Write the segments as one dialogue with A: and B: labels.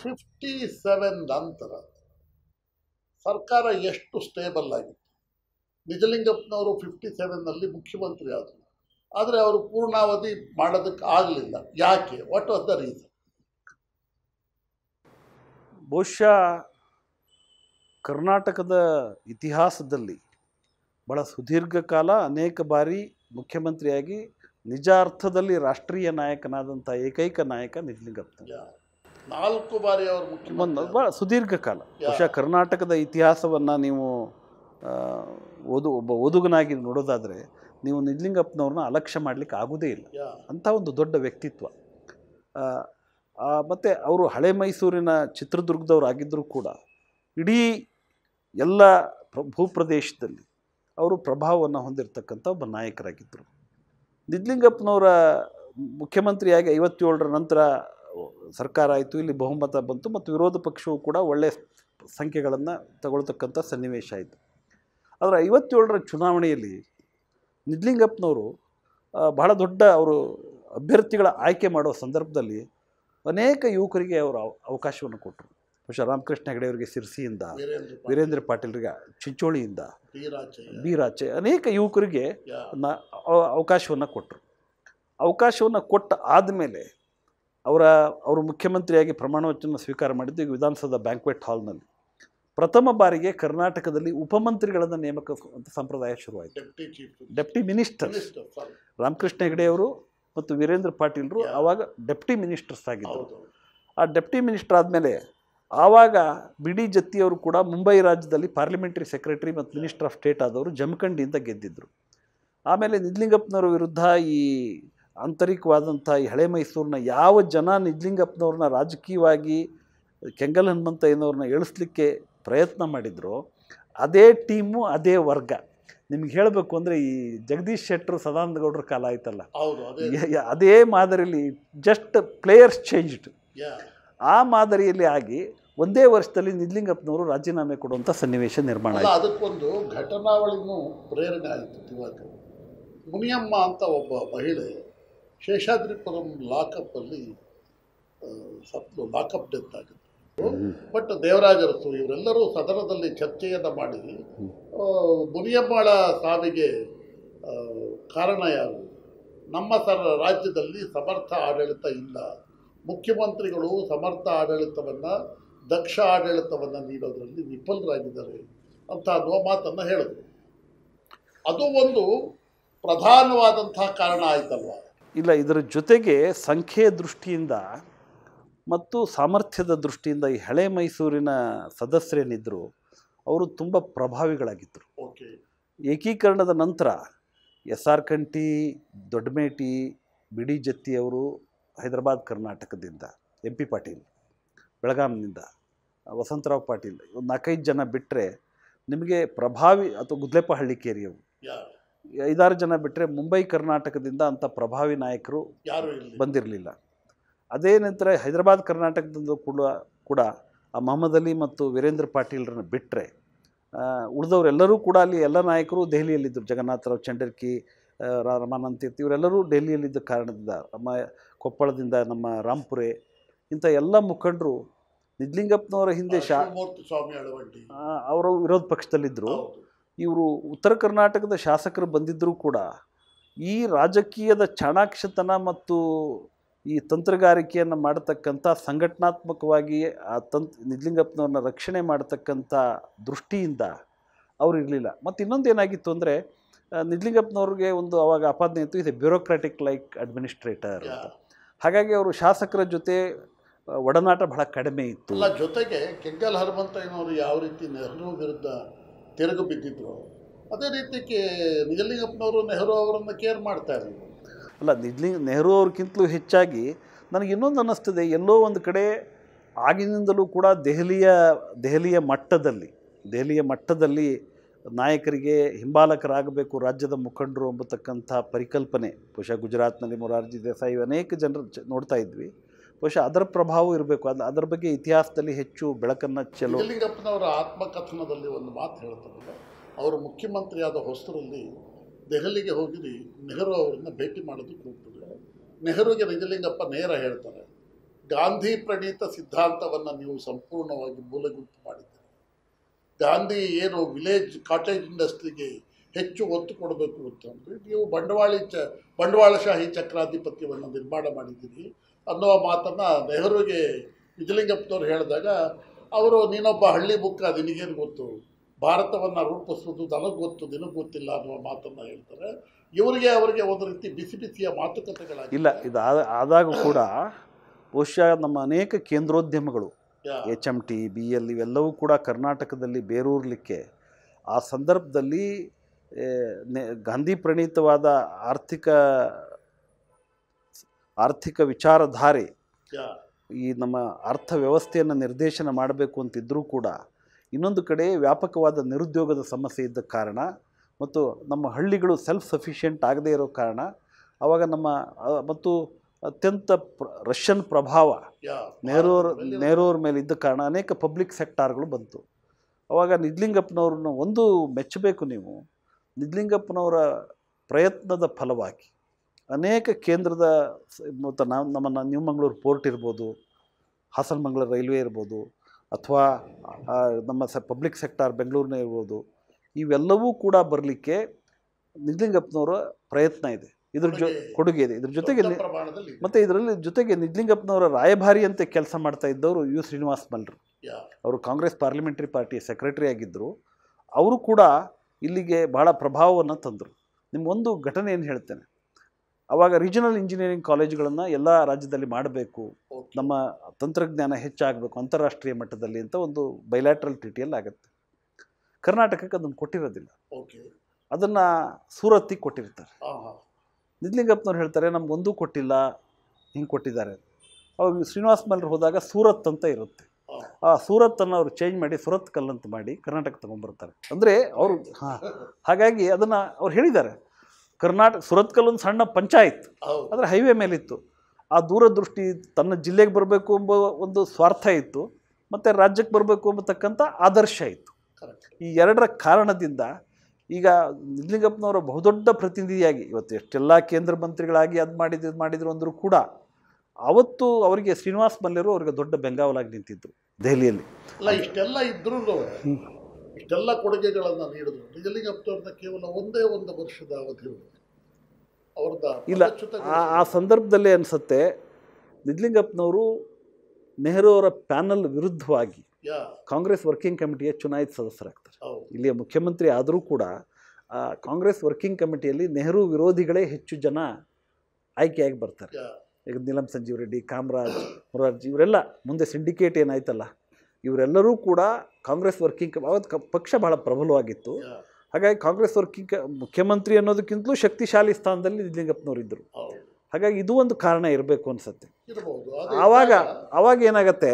A: Fifty seven ನಂತರ ಸರ್ಕಾರ ಎಷ್ಟು ಸ್ಟೇಬಲ್ ಆಗಿತ್ತು ನಿಜಲಿಂಗಪ್ಪನವರು ಫಿಫ್ಟಿ ಸೆವೆನ್ನಲ್ಲಿ ಮುಖ್ಯಮಂತ್ರಿ ಆದರು ಆದರೆ ಅವರು ಪೂರ್ಣಾವಧಿ ಮಾಡೋದಕ್ಕೆ ಆಗಲಿಲ್ಲ ಯಾಕೆ ವಾಟ್ ವಾಸ್ ದ ರೀಸನ್
B: ಬಹುಶಃ ಕರ್ನಾಟಕದ ಇತಿಹಾಸದಲ್ಲಿ ಬಹಳ ಸುದೀರ್ಘ ಕಾಲ ಅನೇಕ ಬಾರಿ ಮುಖ್ಯಮಂತ್ರಿಯಾಗಿ ನಿಜ ಅರ್ಥದಲ್ಲಿ ರಾಷ್ಟ್ರೀಯ ನಾಯಕನಾದಂಥ ಏಕೈಕ ನಾಯಕ ನಿಜಲಿಂಗಪ್ಪ
A: ನಾಲ್ಕು ಬಾರಿ ಅವರು
B: ಒಂದು
A: ಮುಖ್ಯಮಂತ್ರಿ
B: ಭಾಳ ಸುದೀರ್ಘ ಕಾಲ ಬಹುಶಃ ಕರ್ನಾಟಕದ ಇತಿಹಾಸವನ್ನು ನೀವು ಆ, ಓದು ಒಬ್ಬ ಓದುಗನಾಗಿ ನೋಡೋದಾದರೆ ನೀವು ನಿಜಲಿಂಗಪ್ಪನವ್ರನ್ನ ಅಲಕ್ಷ್ಯ ಮಾಡಲಿಕ್ಕೆ ಆಗೋದೇ ಇಲ್ಲ
A: ಯಾ
B: ಅಂಥ ಒಂದು ದೊಡ್ಡ ವ್ಯಕ್ತಿತ್ವ ಆ, ಆ, ಮತ್ತು ಅವರು ಹಳೆ ಮೈಸೂರಿನ ಚಿತ್ರದುರ್ಗದವ್ರು ಆಗಿದ್ದರೂ ಕೂಡ ಇಡೀ ಎಲ್ಲ ಪ್ರ ಭೂಪ್ರದೇಶದಲ್ಲಿ ಅವರು ಪ್ರಭಾವವನ್ನು ಹೊಂದಿರತಕ್ಕಂಥ ಒಬ್ಬ ನಾಯಕರಾಗಿದ್ದರು ನಿಜ್ಲಿಂಗಪ್ಪನವರ ಮುಖ್ಯಮಂತ್ರಿಯಾಗಿ ಐವತ್ತೇಳರ ನಂತರ ಸರ್ಕಾರ ಆಯಿತು ಇಲ್ಲಿ ಬಹುಮತ ಬಂತು ಮತ್ತು ವಿರೋಧ ಪಕ್ಷವು ಕೂಡ ಒಳ್ಳೆಯ ಸಂಖ್ಯೆಗಳನ್ನು ತಗೊಳ್ತಕ್ಕಂಥ ಸನ್ನಿವೇಶ ಆಯಿತು ಆದರೆ ಐವತ್ತೇಳರ ಚುನಾವಣೆಯಲ್ಲಿ ನಿಜ್ಲಿಂಗಪ್ಪನವರು ಆ, ಬಹಳ ದೊಡ್ಡ ಅವರು ಅಭ್ಯರ್ಥಿಗಳ ಆಯ್ಕೆ ಮಾಡೋ ಸಂದರ್ಭದಲ್ಲಿ ಅನೇಕ ಯುವಕರಿಗೆ ಅವರು ಅವ- ಅವಕಾಶವನ್ನು ಕೊಟ್ಟರು ಬಹುಶಃ ರಾಮಕೃಷ್ಣ ಹೆಗಡೆ ಅವರಿಗೆ ಸಿರ್ಸಿಯಿಂದ
A: ವೀರೇಂದ್ರ ಪಾಟೀಲ್,
B: ವೀರೇಂದ್ರ ಪಾಟೀಲ್ರಿಗೆ ಚಿಂಚೋಳಿಯಿಂದ
A: ಡಿ ರಾಜಯ್ಯ
B: ಬೀರಾಚೆ ಅನೇಕ ಯುವಕರಿಗೆ
A: ಯಾ
B: ನ ಅವಕಾಶವನ್ನು ಕೊಟ್ಟರು ಅವಕಾಶವನ್ನು ಕೊಟ್ಟ ಆದಮೇಲೆ ಅವರ ಅವರು ಮುಖ್ಯಮಂತ್ರಿಯಾಗಿ ಪ್ರಮಾಣ ವಚನ ಸ್ವೀಕಾರ ಮಾಡಿದ್ದು ಈಗ ವಿಧಾನಸೌಧ ಬ್ಯಾಂಕ್ವೆಟ್ ಹಾಲ್ನಲ್ಲಿ ಪ್ರಥಮ ಬಾರಿಗೆ ಕರ್ನಾಟಕದಲ್ಲಿ ಉಪಮಂತ್ರಿಗಳನ್ನು ನೇಮಕ ಅಂತ ಸಂಪ್ರದಾಯ ಶುರುವಾಯಿತು
A: deputy chief
B: deputy minister
A: minister sorry
B: Ramakrishna Hegde ಅವರು ಮತ್ತು ವೀರೇಂದ್ರ ಪಾಟೀಲ್ರು
A: Yeah.
B: ಆವಾಗ ಡೆಪ್ಟಿ ಮಿನಿಸ್ಟರ್ಸ್ ಆಗಿದ್ದರು
A: ಹೌದು
B: ಆ ಡೆಪ್ಟಿ ಮಿನಿಸ್ಟರ್ ಆದಮೇಲೆ ಆವಾಗ ಬಿ ಡಿ ಜತ್ತಿಯವರು ಕೂಡ ಮುಂಬೈ ರಾಜ್ಯದಲ್ಲಿ ಪಾರ್ಲಿಮೆಂಟರಿ ಸೆಕ್ರೆಟರಿ ಮತ್ತು ಮಿನಿಸ್ಟರ್ ಆಫ್ ಸ್ಟೇಟ್ ಆದವರು ಜಮಖಂಡಿಯಿಂದ ಗೆದ್ದಿದ್ದರು ಆಮೇಲೆ ನಿಜ್ಲಿಂಗಪ್ಪನವರ ವಿರುದ್ಧ ಈ ಆಂತರಿಕವಾದಂಥ ಈ ಹಳೆ ಮೈಸೂರಿನ ಯಾವ ಜನ ನಿಜ್ಲಿಂಗಪ್ಪನವ್ರನ್ನ ರಾಜಕೀಯವಾಗಿ ಕೆಂಗಲ್ ಹನುಮಂತಯ್ಯನವ್ರನ್ನ ಇಳಿಸ್ಲಿಕ್ಕೆ ಪ್ರಯತ್ನ ಮಾಡಿದ್ರು ಅದೇ ಟೀಮು ಅದೇ ವರ್ಗ ನಿಮ್ಗೆ ಹೇಳಬೇಕು ಅಂದರೆ ಈ ಜಗದೀಶ್ ಶೆಟ್ಟರು ಸದಾನಂದ ಗೌಡ್ರ ಕಾಲ ಆಯ್ತಲ್ಲ
A: ಹೌದು ಅದೇ
B: ಯ- ಯ- ಅದೇ ಮಾದರಿಯಲ್ಲಿ ಜಸ್ಟ್ ಪ್ಲೇಯರ್ಸ್ ಚೇಂಜ್ಡ್
A: ಯಾ
B: ಆ ಮಾದರಿಯಲ್ಲಿ ಆಗಿ ಒಂದೇ ವರ್ಷದಲ್ಲಿ ನಿಜ್ಲಿಂಗಪ್ಪನವರು ರಾಜೀನಾಮೆ ಕೊಡುವಂಥ ಸನ್ನಿವೇಶ ನಿರ್ಮಾಣ
A: ಅಲ್ಲ
B: ಆಯಿತು
A: ಅದಕ್ಕೊಂದು ಘಟನಾವಳಿನೂ ಪ್ರೇರಣೆ ಆಯಿತು ದಿವಾಕರ್ ಮುನಿಯಮ್ಮ ಅಂತ ಒಬ್ಬ ಮಹಿಳೆ ಶೇಷಾದ್ರಿಪುರಂ ಲಾಕಪ್ಪಲ್ಲಿ ಸತ್ಲು ಲಾಕಪ್ ಡೆತ್ ಆಗಿತ್ತು ಬಟ್ ದೇವರಾಜ ಅರಸು ಇವರೆಲ್ಲರೂ ಸದನದಲ್ಲಿ ಚರ್ಚೆಯನ್ನು ಮಾಡಿ ಆ, ಮುನಿಯಮ್ಮಳ ಸಾವಿಗೆ ಆ, ಕಾರಣ ಯಾರು ನಮ್ಮ ಸರ್ ರಾಜ್ಯದಲ್ಲಿ ಸಮರ್ಥ ಆಡಳಿತ ಇಲ್ಲ ಮುಖ್ಯಮಂತ್ರಿಗಳು ಸಮರ್ಥ ಆಡಳಿತವನ್ನು ದಕ್ಷ ಆಡಳಿತವನ್ನು ನೀಡೋದರಲ್ಲಿ ವಿಫಲರಾಗಿದ್ದಾರೆ ಅಂತ ಅನ್ನುವ ಮಾತನ್ನು ಹೇಳಿದ್ರು ಅದು ಒಂದು ಪ್ರಧಾನವಾದಂತಹ ಕಾರಣ ಆಯ್ತಲ್ವ
B: ಇಲ್ಲ ಇದರ ಜೊತೆಗೆ ಸಂಖ್ಯೆಯ ದೃಷ್ಟಿಯಿಂದ ಮತ್ತು ಸಾಮರ್ಥ್ಯದ ದೃಷ್ಟಿಯಿಂದ ಈ ಹಳೆ ಮೈಸೂರಿನ ಸದಸ್ಯರೇನಿದ್ದರು ಅವರು ತುಂಬ ಪ್ರಭಾವಿಗಳಾಗಿದ್ದರು
A: ಓಕೆ
B: ಏಕೀಕರಣದ ನಂತರ S R Kanthi Doddameti B D ಜತ್ತಿಯವರು ಹೈದರಾಬಾದ್ ಕರ್ನಾಟಕದಿಂದ ಎಂ ಪಿ ಪಾಟೀಲ್ ಬೆಳಗಾಂನಿಂದ ವಸಂತರಾವ್ ಪಾಟೀಲ್ ಒಂದು ನಾಲ್ಕೈದು ಜನ ಬಿಟ್ಟರೆ ನಿಮಗೆ ಪ್ರಭಾವಿ ಅಥವಾ ಗುದ್ಲೆಪ್ಪ ಹಳ್ಳಿಕೇರಿಯವರು
A: ಯಾ
B: ಐದಾರು ಜನ ಬಿಟ್ಟರೆ ಮುಂಬೈ ಕರ್ನಾಟಕದಿಂದ ಅಂಥ ಪ್ರಭಾವಿ ನಾಯಕರು
A: ಯಾರು ಇಲ್ಲಿ
B: ಬಂದಿರಲಿಲ್ಲ ಅದೇ ನಂತರ ಹೈದರಾಬಾದ್ ಕರ್ನಾಟಕದಿಂದ ಕೂಡ ಕೂಡ ಆ ಮೊಹಮ್ಮದ್ ಅಲಿ ಮತ್ತು ವೀರೇಂದ್ರ ಪಾಟೀಲ್ರನ್ನ ಬಿಟ್ಟರೆ ಉಳಿದವರೆಲ್ಲರೂ ಕೂಡ ಅಲ್ಲಿ ಎಲ್ಲ ನಾಯಕರು ದೆಹಲಿಯಲ್ಲಿದ್ದರು ಜಗನ್ನಾಥರಾವ್ ಚಂಡರ್ಕಿ ಆ, ರಾ- ರಮಾನಂದ್ ತೀರ್ಥ ಇವರೆಲ್ಲರೂ ಡೆಲ್ಲಿಯಲ್ಲಿದ್ದ ಕಾರಣದಿಂದ ನಮ್ಮ ಕೊಪ್ಪಳದಿಂದ ನಮ್ಮ ರಾಂಪುರೆ ಇಂಥ ಎಲ್ಲ ಮುಖಂಡರು ನಿಜ್ಲಿಂಗಪ್ಪನವರ ಹಿಂದೆ ಶಾ
A: ಶಿವಮೂರ್ತಿ ಸ್ವಾಮಿ ಅಳವಂಡಿ
B: ಆ, ಅವರು ವಿರೋಧ ಪಕ್ಷದಲ್ಲಿದ್ದರು
A: ಹೌದು
B: ಇವರು ಉತ್ತರ ಕರ್ನಾಟಕದ ಶಾಸಕರು ಬಂದಿದ್ದರೂ ಕೂಡ ಈ ರಾಜಕೀಯದ ಚಾಣಾಕ್ಷತನ ಮತ್ತು ಈ ತಂತ್ರಗಾರಿಕೆಯನ್ನು ಮಾಡತಕ್ಕಂಥ ಸಂಘಟನಾತ್ಮಕವಾಗಿ ಆ ತಂತ್ ನಿಜ್ಲಿಂಗಪ್ಪನವ್ರನ್ನ ರಕ್ಷಣೆ ಮಾಡತಕ್ಕಂಥ ದೃಷ್ಟಿಯಿಂದ ಅವರು ಇರಲಿಲ್ಲ ಮತ್ತು ಇನ್ನೊಂದು ಏನಾಗಿತ್ತು ಅಂದರೆ ನಿಜ್ಲಿಂಗಪ್ಪನವ್ರಿಗೆ ಒಂದು ಅವಾಗ ಆಪಾದನೆ ಇತ್ತು ಇದೆ ಬ್ಯೂರೋಕ್ರಾಟಿಕ್ ಲೈಕ್ ಅಡ್ಮಿನಿಸ್ಟ್ರೇಟರ್
A: ಯಾ
B: ಅಂತ ಹಾಗಾಗಿ ಅವರು ಶಾಸಕರ ಜೊತೆ ಆ, ಒಡನಾಟ ಬಹಳ ಕಡಿಮೆ ಇತ್ತು
A: ಅಲ್ಲ ಜೊತೆಗೆ ಕೆಂಗಲ್ ಹನುಮಂತಯ್ಯನವರು ಯಾವ ರೀತಿ ನೆಹರು ವಿರುದ್ಧ ತಿರುಗು ಬಿದ್ದಿದ್ರು ಅದೇ ರೀತಿ ಕೆ ನಿಜಲಿಂಗಪ್ಪನವರು ನೆಹರು ಅವರನ್ನು ಕೇರ್ ಮಾಡ್ತಾ ಇರಲಿಲ್ಲ
B: ಅಲ್ಲ ನಿಜ್ಲಿಂಗ್ ನೆಹರು ಅವ್ರಿಗಿಂತಲೂ ಹೆಚ್ಚಾಗಿ ನನಗೆ ಇನ್ನೊಂದು ಅನ್ನಿಸ್ತದೆ ಎಲ್ಲೋ ಒಂದು ಕಡೆ ಆಗಿನಿಂದಲೂ ಕೂಡ ದೆಹಲಿಯ ದೆಹಲಿಯ ಮಟ್ಟದಲ್ಲಿ ದೆಹಲಿಯ ಮಟ್ಟದಲ್ಲಿ ನಾಯಕರಿಗೆ ಹಿಂಬಾಲಕರಾಗಬೇಕು ರಾಜ್ಯದ ಮುಖಂಡರು ಎಂಬತಕ್ಕಂಥ ಪರಿಕಲ್ಪನೆ ಬಹುಶಃ ಗುಜರಾತ್ನಲ್ಲಿ ಮೊರಾರ್ಜಿ ದೇಸಾಯಿ ಅನೇಕ ಜನರು ಚ ನೋಡ್ತಾ ಇದ್ವಿ ಬಹುಶಃ ಅದರ ಪ್ರಭಾವ ಇರಬೇಕು ಅದು ಅದರ ಬಗ್ಗೆ ಇತಿಹಾಸದಲ್ಲಿ ಹೆಚ್ಚು ಬೆಳಕನ್ನು ಚೆಲ್ಲೋ
A: ನಿಜಲಿಂಗಪ್ಪನವರ ಆತ್ಮಕಥನದಲ್ಲಿ ಒಂದು ಮಾತು ಹೇಳ್ತಾರೆ ಅವರು ಮುಖ್ಯಮಂತ್ರಿಯಾದ ಹೊಸರಲ್ಲಿ ದೆಹಲಿಗೆ ಹೋಗಿ ನೆಹರು ಅವರನ್ನು ಭೇಟಿ ಮಾಡೋದಕ್ಕೆ ಹೋಗ್ತಾರೆ ನೆಹರುಗೆ ನಿಜಲಿಂಗಪ್ಪ ನೇರ ಹೇಳ್ತಾರೆ ಗಾಂಧಿ ಪ್ರಣೀತ ಸಿದ್ಧಾಂತವನ್ನು ನೀವು ಸಂಪೂರ್ಣವಾಗಿ ಮೂಲಗುಂಪು ಮಾಡಿದ್ದೀರಿ ಗಾಂಧಿ ಏನು ವಿಲೇಜ್ ಕಾಟೇಜ್ ಇಂಡಸ್ಟ್ರಿಗೆ ಹೆಚ್ಚು ಒತ್ತು ಕೊಡಬೇಕು ಅಂತಂದರೆ ನೀವು ಬಂಡವಾಳಿ ಚ ಬಂಡವಾಳಶಾಹಿ ಚಕ್ರಾಧಿಪತ್ಯವನ್ನು ನಿರ್ಮಾಣ ಮಾಡಿದ್ದೀರಿ ಅನ್ನುವ ಮಾತನ್ನು ನೆಹರುಗೆ ನಿಜಲಿಂಗಪ್ಪನವ್ರು ಹೇಳಿದಾಗ ಅವರು ನೀನೊಬ್ಬ ಹಳ್ಳಿ ಬುಕ್ಕ ನಿನಗೇನು ಗೊತ್ತು ಭಾರತವನ್ನು ರೂಪಿಸೋದು ನನಗೆ ಗೊತ್ತು ನಿನಗೆ ಗೊತ್ತಿಲ್ಲ ಅನ್ನುವ ಮಾತನ್ನು ಹೇಳ್ತಾರೆ ಇವರಿಗೆ ಅವರಿಗೆ ಒಂದು ರೀತಿ ಬಿಸಿ ಬಿಸಿಯ ಮಾತುಕತೆಗಳಾಗಿ
B: ಇಲ್ಲ ಇದು ಆದ- ಆದಾಗ ಕೂಡ ಬಹುಶಃ ನಮ್ಮ ಅನೇಕ ಕೇಂದ್ರೋದ್ಯಮಗಳು H M T B L ಇವೆಲ್ಲವೂ ಕೂಡ ಕರ್ನಾಟಕದಲ್ಲಿ ಬೇರೂರಲಿಕ್ಕೆ ಆ ಸಂದರ್ಭದಲ್ಲಿ ಏ, ನೆ- ಗಾಂಧಿ ಪ್ರಣೀತವಾದ ಆರ್ಥಿಕ ಆರ್ಥಿಕ ವಿಚಾರಧಾರೆ ಈ ನಮ್ಮ ಅರ್ಥವ್ಯವಸ್ಥೆಯನ್ನು ನಿರ್ದೇಶನ ಮಾಡಬೇಕು ಅಂತಿದ್ದರೂ ಕೂಡ ಇನ್ನೊಂದು ಕಡೆ ವ್ಯಾಪಕವಾದ ನಿರುದ್ಯೋಗದ ಸಮಸ್ಯೆ ಇದ್ದ ಕಾರಣ ಮತ್ತು ನಮ್ಮ ಹಳ್ಳಿಗಳು ಸೆಲ್ಫ್ ಸಫಿಷಿಯೆಂಟ್ ಆಗದೇ ಇರೋ ಕಾರಣ ಆವಾಗ ನಮ್ಮ ಆ, ಮತ್ತು ಅತ್ಯಂತ ಪ್ರ ರಷ್ಯನ್ ಪ್ರಭಾವ ನೆಹರೂರ್ ನೆಹರೂರ್ ಮೇಲೆ ಇದ್ದ ಕಾರಣ ಅನೇಕ ಪಬ್ಲಿಕ್ ಸೆಕ್ಟಾರ್ಗಳು ಬಂತು ಅವಾಗ ನಿಜ್ಲಿಂಗಪ್ಪನವ್ರನ್ನ ಒಂದು ಮೆಚ್ಚಬೇಕು ನೀವು ನಿಜ್ಲಿಂಗಪ್ಪನವರ ಪ್ರಯತ್ನದ ಫಲವಾಗಿ ಅನೇಕ ಕೇಂದ್ರದ ಸ- ಮತ್ತು ನಾವು ನಮ್ಮ ನ್ಯೂ ಮಂಗಳೂರು ಪೋರ್ಟ್ ಇರ್ಬೋದು ಹಾಸನ ಮಂಗಳೂರು ರೈಲ್ವೆ ಇರ್ಬೋದು ಅಥವಾ ಆ, ನಮ್ಮ ಸ ಪಬ್ಲಿಕ್ ಸೆಕ್ಟಾರ್ ಬೆಂಗಳೂರಿನ ಇರ್ಬೋದು ಇವೆಲ್ಲವೂ ಕೂಡ ಬರಲಿಕ್ಕೆ ನಿಜ್ಲಿಂಗಪ್ಪನವರ ಪ್ರಯತ್ನ ಇದೆ ಇದ್ರ ಜೊ
A: ಕೊಡುಗೆ-
B: ಕೊಡುಗೆ ಇದೆ ಇದ್ರ ಜೊತೆಗೆ ನಿ-
A: ಪ್ರಮಾಣದಲ್ಲಿ ಇದೆ.
B: ಮತ್ತು ಇದರಲ್ಲಿ ಜೊತೆಗೆ ನಿಜ್ಲಿಂಗಪ್ಪನವರ ರಾಯಭಾರಿ ಅಂತ ಕೆಲಸ ಮಾಡ್ತಾ ಇದ್ದವರು ಯು ಶ್ರೀನಿವಾಸ್ ಮಲ್ರು
A: ಯಾ,
B: ಅವರು ಕಾಂಗ್ರೆಸ್ ಪಾರ್ಲಿಮೆಂಟ್ರಿ ಪಾರ್ಟಿಯ ಸೆಕ್ರೆಟರಿ ಆಗಿದ್ದರು ಅವರು ಕೂಡ ಇಲ್ಲಿಗೆ ಬಹಳ ಪ್ರಭಾವವನ್ನು ತಂದರು ನಿಮ್ಗೊಂದು ಘಟನೆ ಏನು ಹೇಳ್ತೇನೆ ಆವಾಗ ರೀಜನಲ್ ಇಂಜಿನಿಯರಿಂಗ್ ಕಾಲೇಜುಗಳನ್ನು ಎಲ್ಲ ರಾಜ್ಯದಲ್ಲಿ ಮಾಡಬೇಕು
A: ಓಕೆ.
B: ನಮ್ಮ ತಂತ್ರಜ್ಞಾನ ಹೆಚ್ಚಾಗಬೇಕು ಅಂತಾರಾಷ್ಟ್ರೀಯ ಮಟ್ಟದಲ್ಲಿ ಅಂತ ಒಂದು ಬೈಲ್ಯಾಟ್ರಲ್ ಟ್ರೀಟಿಯಲ್ಲಿ ಆಗುತ್ತೆ ಕರ್ನಾಟಕಕ್ಕೆ ಅದನ್ನು ಕೊಟ್ಟಿರೋದಿಲ್ಲ
A: ಓಕೆ
B: ಅದನ್ನು ಸೂರತ್ತಿಗೆ ಕೊಟ್ಟಿರ್ತಾರೆ
A: ಹಾ ಹಾ
B: ನಿಜ್ಲಿಂಗಪ್ಪನವ್ರು ಹೇಳ್ತಾರೆ ನಮಗೊಂದೂ ಕೊಟ್ಟಿಲ್ಲ ಹಿಂಗೆ ಕೊಟ್ಟಿದ್ದಾರೆ ಅವಾಗ ಶ್ರೀನಿವಾಸ್ ಮಲ್ರು ಹೋದಾಗ ಸೂರತ್ ಅಂತ ಇರುತ್ತೆ
A: ಹಾ.
B: ಆ ಸೂರತ್ತನ್ನು ಅವರು ಚೇಂಜ್ ಮಾಡಿ ಸುರತ್ ಕಲ್ ಅಂತ ಮಾಡಿ ಕರ್ನಾಟಕ ತೊಗೊಂಬರ್ತಾರೆ ಅಂದರೆ ಅವರು ಹಾಂ ಹಾಗಾಗಿ ಅದನ್ನು ಅವ್ರು ಹೇಳಿದ್ದಾರೆ ಕರ್ನಾಟಕ ಸುರತ್ ಕಲ್ ಒಂದು ಸಣ್ಣ ಪಂಚಾಯತ್
A: ಹೌದು
B: ಆದರೆ ಹೈವೇ ಮೇಲಿತ್ತು ಆ ದೂರದೃಷ್ಟಿ ತನ್ನ ಜಿಲ್ಲೆಗೆ ಬರಬೇಕು ಎಂಬ ಒಂದು ಸ್ವಾರ್ಥ ಇತ್ತು ಮತ್ತು ರಾಜ್ಯಕ್ಕೆ ಬರಬೇಕು ಎಂಬತಕ್ಕಂಥ ಆದರ್ಶ ಇತ್ತು
A: ಕರೆಕ್ಟ್
B: ಈ ಎರಡರ ಕಾರಣದಿಂದ ಈಗ ನಿಜ್ಲಿಂಗಪ್ಪನವರ ಬಹುದೊಡ್ಡ ಪ್ರತಿನಿಧಿಯಾಗಿ ಇವತ್ತು ಎಷ್ಟೆಲ್ಲ ಕೇಂದ್ರ ಮಂತ್ರಿಗಳಾಗಿ ಅದು ಮಾಡಿದ್ರು ಇದು ಮಾಡಿದ್ರು ಅಂದರೂ ಕೂಡ ಅವತ್ತು ಅವರಿಗೆ ಶ್ರೀನಿವಾಸ್ ಮಲ್ಯರು ಅವರಿಗೆ ದೊಡ್ಡ ಬೆಂಗಾವಲಾಗಿ ನಿಂತಿದ್ದರು ದೆಹಲಿಯಲ್ಲಿ
A: ಅಲ್ಲ ಇಷ್ಟೆಲ್ಲ ಇದ್ರೂ ಇಷ್ಟೆಲ್ಲ ಕೊಡುಗೆಗಳನ್ನು ನೀಡಿದ್ರು ನಿಜಲಿಂಗಪ್ಪನವ್ರನ್ನ ಕೇವಲ ಒಂದೇ ಒಂದು ವರ್ಷದ ಅವಧಿ ಅವ್ರದ
B: ಇಲ್ಲ
A: ಪದಚ್ಯುತಗೊಳಿಸಿದ್ರು.
B: ಆ ಆ ಸಂದರ್ಭದಲ್ಲೇ ಅನಿಸುತ್ತೆ ನಿಜ್ಲಿಂಗಪ್ಪನವರು ನೆಹರು ಅವರ ಪ್ಯಾನಲ್ ವಿರುದ್ಧವಾಗಿ
A: ಯಾ
B: ಕಾಂಗ್ರೆಸ್ ವರ್ಕಿಂಗ್ ಕಮಿಟಿಯ ಚುನಾಯಿತ ಸದಸ್ಯರಾಗ್ತಾರೆ
A: ಹೌದು
B: ಇಲ್ಲಿಯ ಮುಖ್ಯಮಂತ್ರಿ ಆದರೂ ಕೂಡ ಆ ಕಾಂಗ್ರೆಸ್ ವರ್ಕಿಂಗ್ ಕಮಿಟಿಯಲ್ಲಿ ನೆಹರು ವಿರೋಧಿಗಳೇ ಹೆಚ್ಚು ಜನ ಆಯ್ಕೆಯಾಗಿ ಬರ್ತಾರೆ
A: ಯಾ
B: ಈಗ ನೀಲಂ ಸಂಜೀವ್ ರೆಡ್ಡಿ ಕಾಮರಾಜ್ ಮೊರಾರ್ಜಿ ಇವರೆಲ್ಲ ಮುಂದೆ ಸಿಂಡಿಕೇಟ್ ಏನಾಯ್ತಲ್ಲ ಇವರೆಲ್ಲರೂ ಕೂಡ ಕಾಂಗ್ರೆಸ್ ವರ್ಕಿಂಗ್ ಕಮ್ ಅವತ್ತು ಕ- ಪಕ್ಷ ಬಹಳ ಪ್ರಬಲವಾಗಿತ್ತು
A: ಯಾ
B: ಹಾಗಾಗಿ ಕಾಂಗ್ರೆಸ್ ವರ್ಕಿಂಗ್ ಕ- ಮುಖ್ಯಮಂತ್ರಿ ಅನ್ನೋದಕ್ಕಿಂತಲೂ ಶಕ್ತಿಶಾಲಿ ಸ್ಥಾನದಲ್ಲಿ ನಿಜಲಿಂಗಪ್ಪನವ್ರು ಇದ್ದರು
A: ಹೌದು
B: ಹಾಗಾಗಿ ಇದು ಒಂದು ಕಾರಣ ಇರಬೇಕು ಅನಿಸುತ್ತೆ
A: ಇರಬಹುದು
B: ಆವಾಗ ಆವಾಗ ಏನಾಗತ್ತೆ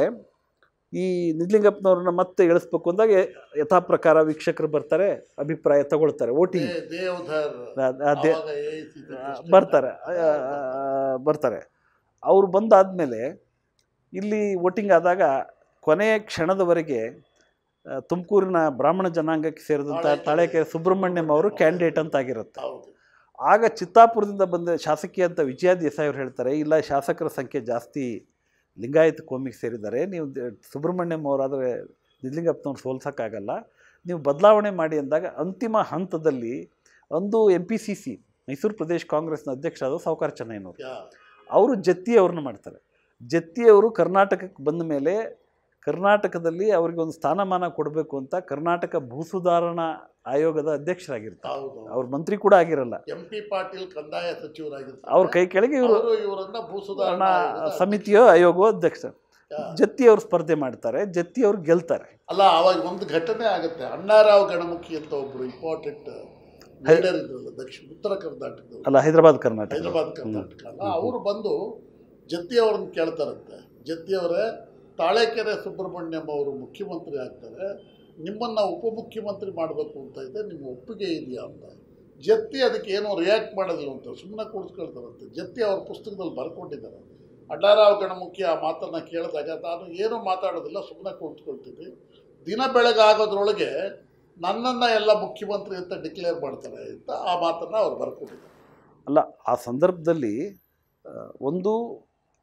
B: ಈ ನಿಜ್ಲಿಂಗಪ್ಪನವ್ರನ್ನ ಮತ್ತೆ ಇಳಿಸ್ಬೇಕು ಅಂದಾಗ ಯಥಾ ಪ್ರಕಾರ ವೀಕ್ಷಕರು ಬರ್ತಾರೆ ಅಭಿಪ್ರಾಯ ತಗೊಳ್ತಾರೆ ವೋಟಿಂಗ್
A: ದೇವಧರ್
B: ಅದೇ
A: ಆವಾಗ AICC president
B: ಬರ್ತಾರೆ ಆ, ಬರ್ತಾರೆ ಅವ್ರು ಬಂದಾದಮೇಲೆ ಇಲ್ಲಿ ವೋಟಿಂಗ್ ಆದಾಗ ಕೊನೆಯ ಕ್ಷಣದವರೆಗೆ ಆ, ತುಮಕೂರಿನ ಬ್ರಾಹ್ಮಣ ಜನಾಂಗಕ್ಕೆ ಸೇರಿದಂಥ
A: ತಾಳೆಕೆರೆ
B: ತಾಳೆಕೆರೆ ಸುಬ್ರಹ್ಮಣ್ಯಂ ಅವರು ಕ್ಯಾಂಡಿಡೇಟ್ ಅಂತ ಆಗಿರುತ್ತೆ
A: ಹೌದು
B: ಆಗ ಚಿತ್ತಾಪುರದಿಂದ ಬಂದ ಶಾಸಕಿ ಅಂತ ವಿಜಯ ದೇಸಾಯಿ ಅವರು ಹೇಳ್ತಾರೆ ಇಲ್ಲ ಶಾಸಕರ ಸಂಖ್ಯೆ ಜಾಸ್ತಿ ಲಿಂಗಾಯತ ಕೋಮಿಗೆ ಸೇರಿದ್ದಾರೆ ನೀವು ದ- ಸುಬ್ರಹ್ಮಣ್ಯಂ ಅವರಾದರೆ ನಿಜಲಿಂಗಪ್ಪನವ್ರು ಸೋಲ್ಸೋಕ್ಕಾಗಲ್ಲ ನೀವು ಬದಲಾವಣೆ ಮಾಡಿ ಅಂದಾಗ ಅಂತಿಮ ಹಂತದಲ್ಲಿ ಒಂದು M P C C Mysore ಪ್ರದೇಶ ಕಾಂಗ್ರೆಸ್ನ ಅಧ್ಯಕ್ಷರಾದ ಸಾವುಕಾರ ಚೆನ್ನೈನವರು
A: ಯಾ
B: ಅವರು ಜತ್ತಿ ಅವ್ರನ್ನ ಮಾಡ್ತಾರೆ ಜತ್ತಿಯವರು ಕರ್ನಾಟಕಕ್ಕೆ ಬಂದ ಮೇಲೆ ಕರ್ನಾಟಕದಲ್ಲಿ ಅವರಿಗೆ ಒಂದು ಸ್ಥಾನಮಾನ ಕೊಡಬೇಕು ಅಂತ ಕರ್ನಾಟಕ ಭೂಸುಧಾರಣಾ ಆಯೋಗದ ಅಧ್ಯಕ್ಷರಾಗಿರ್ತಾರೆ
A: ಹೌದು
B: ಅವ್ರ ಮಂತ್ರಿ ಕೂಡ ಆಗಿರಲ್ಲ
A: ಎಂ ಪಿ ಪಾಟೀಲ್ ಕಂದಾಯ ಸಚಿವರಾಗಿರ್ತಾರೆ
B: ಅವ್ರ ಕೈ ಕೆಳಗೆ ಇವರು
A: ಅವರು ಇವರನ್ನ ಭೂಸುಧಾರಣಾ ಆಯೋಗದ
B: ಸಮಿತಿಯ ಆಯೋಗವ ಅಧ್ಯಕ್ಷ
A: ಯಾ.
B: ಜತ್ತಿ ಅವರು ಸ್ಪರ್ಧೆ ಮಾಡ್ತಾರೆ ಜತ್ತಿ ಅವರು ಗೆಲ್ತಾರೆ
A: ಅಲ್ಲ ಅವಾಗ ಒಂದು ಘಟನೆ ಆಗುತ್ತೆ ಅಣ್ಣಾರಾವ್ ಗಣಮುಖಿ ಅಂತ ಒಬ್ರು ಇಂಪಾರ್ಟೆಂಟ್ ಲೀಡರ್ ಇದ್ರಲ್ಲ ದಕ್ಷಿಣ ಉತ್ತರ ಕರ್ನಾಟಕದವರು
B: ಅಲ್ಲ ಹೈದರಾಬಾದ್ ಕರ್ನಾಟಕ
A: ಹೈದರಾಬಾದ್ ಕರ್ನಾಟಕ ಅಲ್ಲ ಅವರು ಬಂದು ಜತ್ತಿ ಅವ್ರನ್ನ ಕೇಳ್ತಾರಂತೆ ಜತ್ತಿ ಅವರೇ ತಾಳೆಕೆರೆ ಸುಬ್ರಹ್ಮಣ್ಯಂ ಅವರು ಮುಖ್ಯಮಂತ್ರಿ ಆಗ್ತಾರೆ ನಿಮ್ಮನ್ನು ಉಪಮುಖ್ಯಮಂತ್ರಿ ಮಾಡಬೇಕು ಅಂತ ಇದೆ ನಿಮ್ಮ ಒಪ್ಪಿಗೆ ಇದೆಯಾ ಅಂತ ಜತ್ತಿ ಅದಕ್ಕೆ ಏನೋ ರಿಯಾಕ್ಟ್ ಮಾಡೋದಿಲ್ಲ ಅಂತ ಸುಮ್ಮನೆ ಕೂಡಿಸ್ಕೊಳ್ತಾರಂತೆ ಜತ್ತಿ ಅವ್ರ ಪುಸ್ತಕದಲ್ಲಿ ಬರ್ಕೊಂಡಿದ್ದಾರೆ ಅಡ್ಡಾರಾವ್ ಗಣಮುಖಿ ಆ ಮಾತನ್ನು ಕೇಳಿದಾಗ ನಾನು ಏನೂ ಮಾತಾಡೋದಿಲ್ಲ ಸುಮ್ಮನೆ ಕೂತ್ಕೊಳ್ತೀನಿ ದಿನ ಬೆಳಗಾಗೋದ್ರೊಳಗೆ ನನ್ನನ್ನು ಎಲ್ಲ ಮುಖ್ಯಮಂತ್ರಿ ಅಂತ ಡಿಕ್ಲೇರ್ ಮಾಡ್ತಾರೆ ಅಂತ ಆ ಮಾತನ್ನು ಅವ್ರು ಬರ್ಕೊಂಡಿದ್ದಾರೆ
B: ಅಲ್ಲ ಆ ಸಂದರ್ಭದಲ್ಲಿ ಆ, ಒಂದು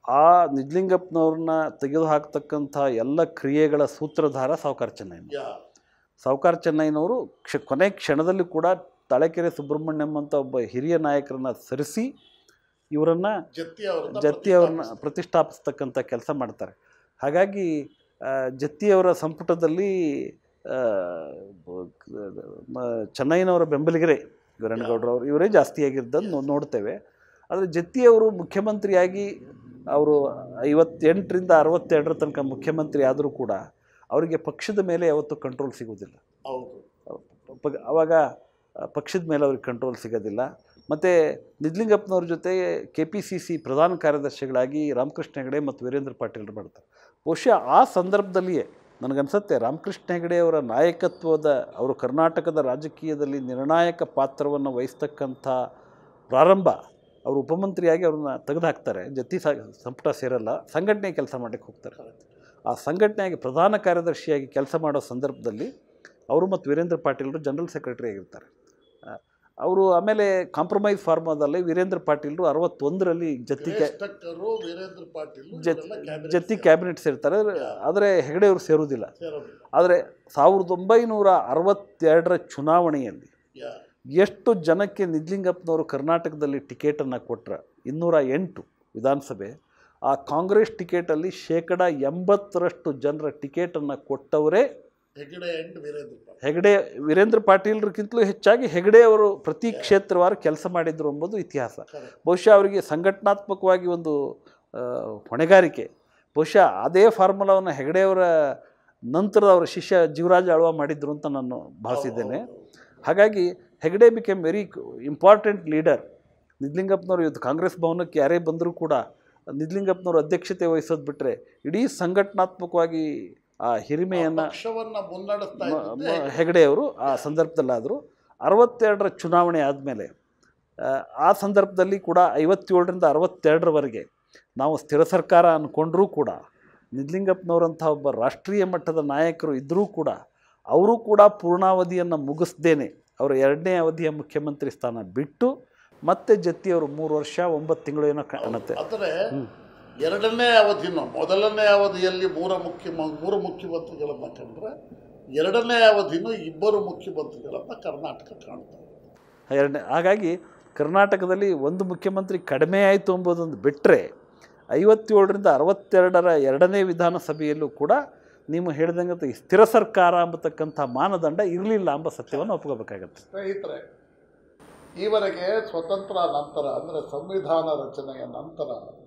B: ಆ ನಿಜಲಿಂಗಪ್ಪನವ್ರನ್ನ ತೆಗೆದು ಹಾಕ್ತಕ್ಕಂಥ ಎಲ್ಲ ಕ್ರಿಯೆಗಳ ಸೂತ್ರಧಾರ ಸಾವುಕಾರ ಚೆನ್ನಯ್ಯ
A: ಯಾ
B: ಸಾವುಕಾರ ಚೆನ್ನಯ್ಯನವರು ಕ್ಷ ಕೊನೆ ಕ್ಷಣದಲ್ಲಿ ಕೂಡ ತಳಕೆರೆ ಸುಬ್ರಹ್ಮಣ್ಯಂ ಅಂತ ಒಬ್ಬ ಹಿರಿಯ ನಾಯಕರನ್ನ ಸರಿಸಿ ಇವರನ್ನು
A: ಜತ್ತಿ ಅವರನ್ನ
B: ಜತ್ತಿಯವ್ರನ್ನ
A: ಪ್ರತಿಷ್ಠಾಪಿಸಿದ್ರು.
B: ಪ್ರತಿಷ್ಠಾಪಿಸ್ತಕ್ಕಂಥ ಕೆಲಸ ಮಾಡ್ತಾರೆ ಹಾಗಾಗಿ ಆ, ಜತ್ತಿಯವರ ಸಂಪುಟದಲ್ಲಿ ಆ, ಬ- ಮ- ಚೆನ್ನೈನವರ ಬೆಂಬಲಿಗರೇ ವೀರಣ್ಣಗೌಡರವರು ಇವರೇ ಜಾಸ್ತಿಯಾಗಿದ್ದನ್ನು ನೋ- ನೋಡ್ತೇವೆ ಆದರೆ ಜತ್ತಿಯವರು ಮುಖ್ಯಮಂತ್ರಿಯಾಗಿ ಅವರು ಐವತ್ತೆಂಟರಿಂದ ಅರವತ್ತೆರಡರ ತನಕ ಮುಖ್ಯಮಂತ್ರಿ ಆದರೂ ಕೂಡ ಅವರಿಗೆ ಪಕ್ಷದ ಮೇಲೆ ಯಾವತ್ತೂ ಕಂಟ್ರೋಲ್ ಸಿಗೋದಿಲ್ಲ
A: ಹೌದು
B: ಪ- ಅವಾಗ ಆ, ಪಕ್ಷದ ಮೇಲೆ ಅವ್ರಿಗೆ ಕಂಟ್ರೋಲ್ ಸಿಗೋದಿಲ್ಲ ಮತ್ತು ನಿಜ್ಲಿಂಗಪ್ಪನವ್ರ ಜೊತೆ ಕೆ ಪಿ ಸಿ ಸಿ ಪ್ರಧಾನ ಕಾರ್ಯದರ್ಶಿಗಳಾಗಿ ರಾಮಕೃಷ್ಣ ಹೆಗಡೆ ಮತ್ತು ವೀರೇಂದ್ರ ಪಾಟೀಲ್ ಮಾಡ್ತಾರೆ ಬಹುಶಃ ಆ ಸಂದರ್ಭದಲ್ಲಿಯೇ ನನಗನ್ಸುತ್ತೆ ರಾಮಕೃಷ್ಣ ಹೆಗಡೆ ಅವರ ನಾಯಕತ್ವದ ಅವರು ಕರ್ನಾಟಕದ ರಾಜಕೀಯದಲ್ಲಿ ನಿರ್ಣಾಯಕ ಪಾತ್ರವನ್ನು ವಹಿಸ್ತಕ್ಕಂಥ ಪ್ರಾರಂಭ ಅವರು ಉಪಮಂತ್ರಿಯಾಗಿ ಅವ್ರನ್ನ ತೆಗೆದುಹಾಕ್ತಾರೆ ಜತಿ ಸ ಸಂಪುಟ ಸೇರಲ್ಲ ಸಂಘಟನೆ ಕೆಲಸ ಮಾಡಕ್ಕೆ ಹೋಗ್ತಾರೆ ಆ ಸಂಘಟನೆಯಾಗಿ ಪ್ರಧಾನ ಕಾರ್ಯದರ್ಶಿಯಾಗಿ ಕೆಲಸ ಮಾಡೋ ಸಂದರ್ಭದಲ್ಲಿ ಅವರು ಮತ್ತು ವೀರೇಂದ್ರ ಪಾಟೀಲರು ಜನರಲ್ ಸೆಕ್ರೆಟರಿ ಆಗಿರ್ತಾರೆ ಆ, ಅವರು ಆಮೇಲೆ ಕಾಂಪ್ರಮೈಸ್ ಫಾರ್ಮಾದಲ್ಲಿ ವೀರೇಂದ್ರ ಪಾಟೀಲರು ಅರವತ್ತೊಂದರಲ್ಲಿ ಜತ್ತಿ ಕ್ಯಾ
A: ಟಕ್ಕರು ವೀರೇಂದ್ರ ಪಾಟೀಲ್
B: ಜತ್
A: ಇವರೆಲ್ಲ cabinet
B: ಜತ್ತಿ
A: ಸೇರ್ತಾರೆ.
B: ಕ್ಯಾಬಿನೆಟ್ ಸೇರ್ತಾರೆ ಆದರೆ ಹೆಗಡೆ ಅವರು ಸೇರುವುದಿಲ್ಲ
A: ಸೇರೋದಿಲ್ಲ
B: ಆದರೆ ಸಾವಿರದ ಒಂಬೈನೂರ ಅರವತ್ತೆರಡರ ಚುನಾವಣೆಯಲ್ಲಿ
A: ಯಾ
B: ಎಷ್ಟು ಜನಕ್ಕೆ ನಿಜ್ಲಿಂಗಪ್ಪನವರು ಕರ್ನಾಟಕದಲ್ಲಿ ಟಿಕೆಟನ್ನು ಕೊಟ್ಟರೆ ಇನ್ನೂರ ಎಂಟು ವಿಧಾನಸಭೆ ಆ ಕಾಂಗ್ರೆಸ್ ಟಿಕೆಟಲ್ಲಿ ಶೇಕಡ ಎಂಬತ್ತರಷ್ಟು ಜನರ ಟಿಕೆಟನ್ನು ಕೊಟ್ಟವರೇ
A: ಹೆಗಡೆ ಅಂಡ್ ವೀರೇಂದ್ರ ಪಾಟೀಲ್
B: ಹೆಗಡೆ ವೀರೇಂದ್ರ ಪಾಟೀಲ್ರಿಗಿಂತಲೂ ಹೆಚ್ಚಾಗಿ ಹೆಗಡೆ ಅವರು ಪ್ರತಿ ಕ್ಷೇತ್ರವಾರು ಕೆಲಸ ಮಾಡಿದ್ರು ಎಂಬುದು ಇತಿಹಾಸ
A: Correct.
B: ಬಹುಶಃ ಅವರಿಗೆ ಸಂಘಟನಾತ್ಮಕವಾಗಿ ಒಂದು ಆ, ಹೊಣೆಗಾರಿಕೆ ಬಹುಶಃ ಅದೇ ಫಾರ್ಮುಲಾವನ್ನು ಹೆಗಡೆಯವರ ನಂತರ ಅವರ ಶಿಷ್ಯ ಜೀವರಾಜ ಆಳ್ವ ಮಾಡಿದ್ರು ಅಂತ ನಾನು ಭಾವಿಸಿದ್ದೇನೆ ಹಾಗಾಗಿ Hegde became very important leader ನಿಜ್ಲಿಂಗಪ್ಪನವರು ಇವತ್ತು ಕಾಂಗ್ರೆಸ್ ಭವನಕ್ಕೆ ಯಾರೇ ಬಂದರೂ ಕೂಡ ನಿಜ್ಲಿಂಗಪ್ಪನವರು ಅಧ್ಯಕ್ಷತೆ ವಹಿಸೋದು ಬಿಟ್ಟರೆ ಇಡೀ ಸಂಘಟನಾತ್ಮಕವಾಗಿ ಆ ಹಿರಿಮೆಯನ್ನು
A: ಪಕ್ಷವನ್ನ ಮುನ್ನಡೆಸ್ತಾ
B: ಮ-
A: ಇದ್ದಿದ್ದೇ
B: ಮ-
A: ಹೆಗಡೆ.
B: ಹೆಗಡೆಯವರು ಆ ಸಂದರ್ಭದಲ್ಲಾದರು ಅರವತ್ತೆರಡರ ಚುನಾವಣೆ ಆದಮೇಲೆ ಆ ಸಂದರ್ಭದಲ್ಲಿ ಕೂಡ ಐವತ್ತೇಳರಿಂದ ಅರವತ್ತೆರಡರವರೆಗೆ ನಾವು ಸ್ಥಿರ ಸರ್ಕಾರ ಅಂದ್ಕೊಂಡ್ರೂ ಕೂಡ ನಿಜ್ಲಿಂಗಪ್ಪನವರಂಥ ಒಬ್ಬ ರಾಷ್ಟ್ರೀಯ ಮಟ್ಟದ ನಾಯಕರು ಇದ್ದರೂ ಕೂಡ ಅವರು ಕೂಡ ಪೂರ್ಣಾವಧಿಯನ್ನು ಮುಗಿಸ್ದೇನೆ ಅವರ ಎರಡನೇ ಅವಧಿಯ ಮುಖ್ಯಮಂತ್ರಿ ಸ್ಥಾನ ಬಿಟ್ಟು ಮತ್ತೆ ಜತ್ತಿಯವರು ಮೂರು ವರ್ಷ ಒಂಬತ್ತು ತಿಂಗಳು ಏನೋ ಕಾಣುತ್ತೆ
A: ಆದರೆ
B: ಹ್ಮ್.
A: ಎರಡನೇ ಅವಧಿನೂ ಮೊದಲನೇ ಅವಧಿಯಲ್ಲಿ ಮೂರ ಮುಖ್ಯ ಮೂರು ಮುಖ್ಯಮಂತ್ರಿಗಳನ್ನ ಕಂಡ್ರೆ ಎರಡನೇ ಅವಧಿನೂ ಇಬ್ಬರು ಮುಖ್ಯಮಂತ್ರಿಗಳನ್ನ ಕರ್ನಾಟಕ ಕಾಣ್ತಾರೆ
B: ಎರಡನೇ ಹಾಗಾಗಿ ಕರ್ನಾಟಕದಲ್ಲಿ ಒಂದು ಮುಖ್ಯಮಂತ್ರಿ ಕಡಿಮೆ ಆಯಿತು ಎಂಬುದೊಂದು ಬಿಟ್ಟರೆ ಐವತ್ತೇಳರಿಂದ ಅರವತ್ತೆರಡರ ಎರಡನೇ ವಿಧಾನಸಭೆಯಲ್ಲೂ ಕೂಡ ನೀವು ಹೇಳಿದಂಗೆ ಈ ಸ್ಥಿರ ಸರ್ಕಾರ ಎಂಬತಕ್ಕಂಥ ಮಾನದಂಡ ಇರಲಿಲ್ಲ ಎಂಬ ಸತ್ಯವನ್ನು ಒಪ್ಕೋಬೇಕಾಗತ್ತೆ
A: ಸ್ನೇಹಿತರೆ ಈವರೆಗೆ ಸ್ವತಂತ್ರ ನಂತರ ಅಂದರೆ ಸಂವಿಧಾನ ರಚನೆಯ ನಂತರ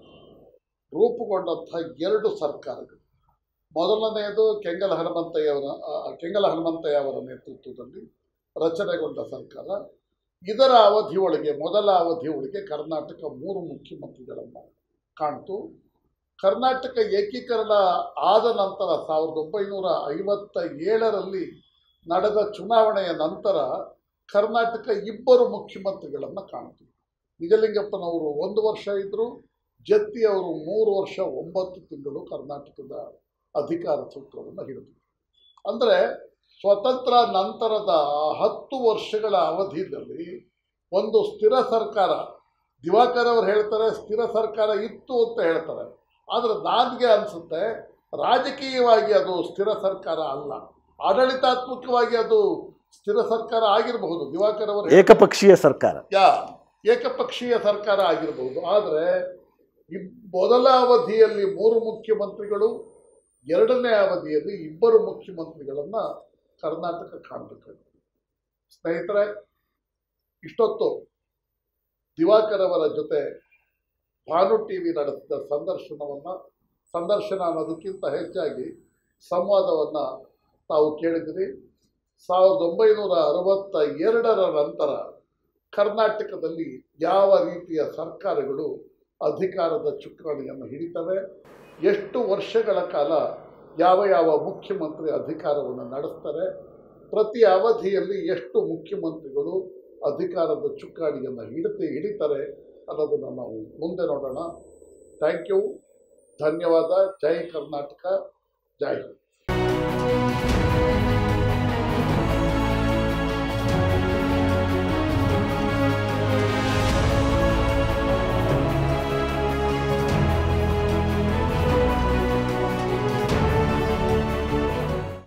A: ರೂಪುಗೊಂಡಂಥ ಎರಡು ಸರ್ಕಾರಗಳು ಮೊದಲನೆಯದು ಕೆಂಗಲ ಹನುಮಂತಯ್ಯವರ ಆ, ಕೆಂಗಲ ಹನುಮಂತಯ್ಯ ಅವರ ನೇತೃತ್ವದಲ್ಲಿ ರಚನೆಗೊಂಡ ಸರ್ಕಾರ ಇದರ ಅವಧಿಯೊಳಗೆ ಮೊದಲ ಅವಧಿಯೊಳಗೆ ಕರ್ನಾಟಕ ಮೂರು ಮುಖ್ಯಮಂತ್ರಿಗಳನ್ನು ಕಾಣ್ತು ಕರ್ನಾಟಕ ಏಕೀಕರಣ ಆದ ನಂತರ ಸಾವಿರದ ಒಂಬೈನೂರ ಐವತ್ತ ಏಳರಲ್ಲಿ ನಡೆದ ಚುನಾವಣೆಯ ನಂತರ ಕರ್ನಾಟಕ ಇಬ್ಬರು ಮುಖ್ಯಮಂತ್ರಿಗಳನ್ನು ಕಾಣ್ತು ನಿಜಲಿಂಗಪ್ಪನವರು ಒಂದು ವರ್ಷ ಇದ್ದರು ಜತ್ತಿ ಅವರು ಮೂರು ವರ್ಷ ಒಂಬತ್ತು ತಿಂಗಳು ಕರ್ನಾಟಕದ ಅಧಿಕಾರ ಸೂತ್ರವನ್ನು ಹಿಡಿದರು ಅಂದರೆ ಸ್ವತಂತ್ರ ನಂತರದ ಹತ್ತು ವರ್ಷಗಳ ಅವಧಿಯಲ್ಲಿ ಒಂದು ಸ್ಥಿರ ಸರ್ಕಾರ ದಿವಾಕರ್ ಅವರು ಹೇಳ್ತಾರೆ ಸ್ಥಿರ ಸರ್ಕಾರ ಇತ್ತು ಅಂತ ಹೇಳ್ತಾರೆ ಆದರೆ ನನಗೆ ಅನಿಸುತ್ತೆ ರಾಜಕೀಯವಾಗಿ ಅದು ಸ್ಥಿರ ಸರ್ಕಾರ ಅಲ್ಲ ಆಡಳಿತಾತ್ಮಕವಾಗಿ ಅದು ಸ್ಥಿರ ಸರ್ಕಾರ ಆಗಿರಬಹುದು ದಿವಾಕರ್ ಅವರು ಹೇಳ್ತಾರೆ.
B: ಏಕಪಕ್ಷೀಯ ಸರ್ಕಾರ
A: ಯಾ ಏಕಪಕ್ಷೀಯ ಸರ್ಕಾರ ಆಗಿರಬಹುದು ಆದರೆ ಇಬ್ ಮೊದಲ ಅವಧಿಯಲ್ಲಿ ಮೂರು ಮುಖ್ಯಮಂತ್ರಿಗಳು ಎರಡನೇ ಅವಧಿಯಲ್ಲಿ ಇಬ್ಬರು ಮುಖ್ಯಮಂತ್ರಿಗಳನ್ನು ಕರ್ನಾಟಕ ಕಾಣಬೇಕಾಗಿದೆ ಸ್ನೇಹಿತರೆ ಇಷ್ಟೊತ್ತು ದಿವಾಕರ್ ಅವರ ಜೊತೆ ಭಾನು ಟಿ ವಿ ನಡೆಸಿದ ಸಂದರ್ಶನವನ್ನು ಸಂದರ್ಶನ ಅನ್ನೋದಕ್ಕಿಂತ ಹೆಚ್ಚಾಗಿ ಸಂವಾದವನ್ನು ತಾವು ಕೇಳಿದಿರಿ ಸಾವಿರದ ಒಂಬೈನೂರ ಅರವತ್ತ ಎರಡರ ನಂತರ ಕರ್ನಾಟಕದಲ್ಲಿ ಯಾವ ರೀತಿಯ ಸರ್ಕಾರಗಳು ಅಧಿಕಾರದ ಚುಕ್ಕಾಣಿಯನ್ನು ಹಿಡಿತವೆ ಎಷ್ಟು ವರ್ಷಗಳ ಕಾಲ ಯಾವ ಯಾವ ಮುಖ್ಯಮಂತ್ರಿ ಅಧಿಕಾರವನ್ನು ನಡೆಸ್ತಾರೆ ಪ್ರತಿ ಅವಧಿಯಲ್ಲಿ ಎಷ್ಟು ಮುಖ್ಯಮಂತ್ರಿಗಳು ಅಧಿಕಾರದ ಚುಕ್ಕಾಣಿಯನ್ನು ಹಿಡಿತೆ ಹಿಡಿತಾರೆ ಅನ್ನೋದನ್ನು ನಾವು ಮುಂದೆ ನೋಡೋಣ ಥ್ಯಾಂಕ್ ಯು ಧನ್ಯವಾದ ಜೈ ಕರ್ನಾಟಕ ಜೈ ಹಿಂದ್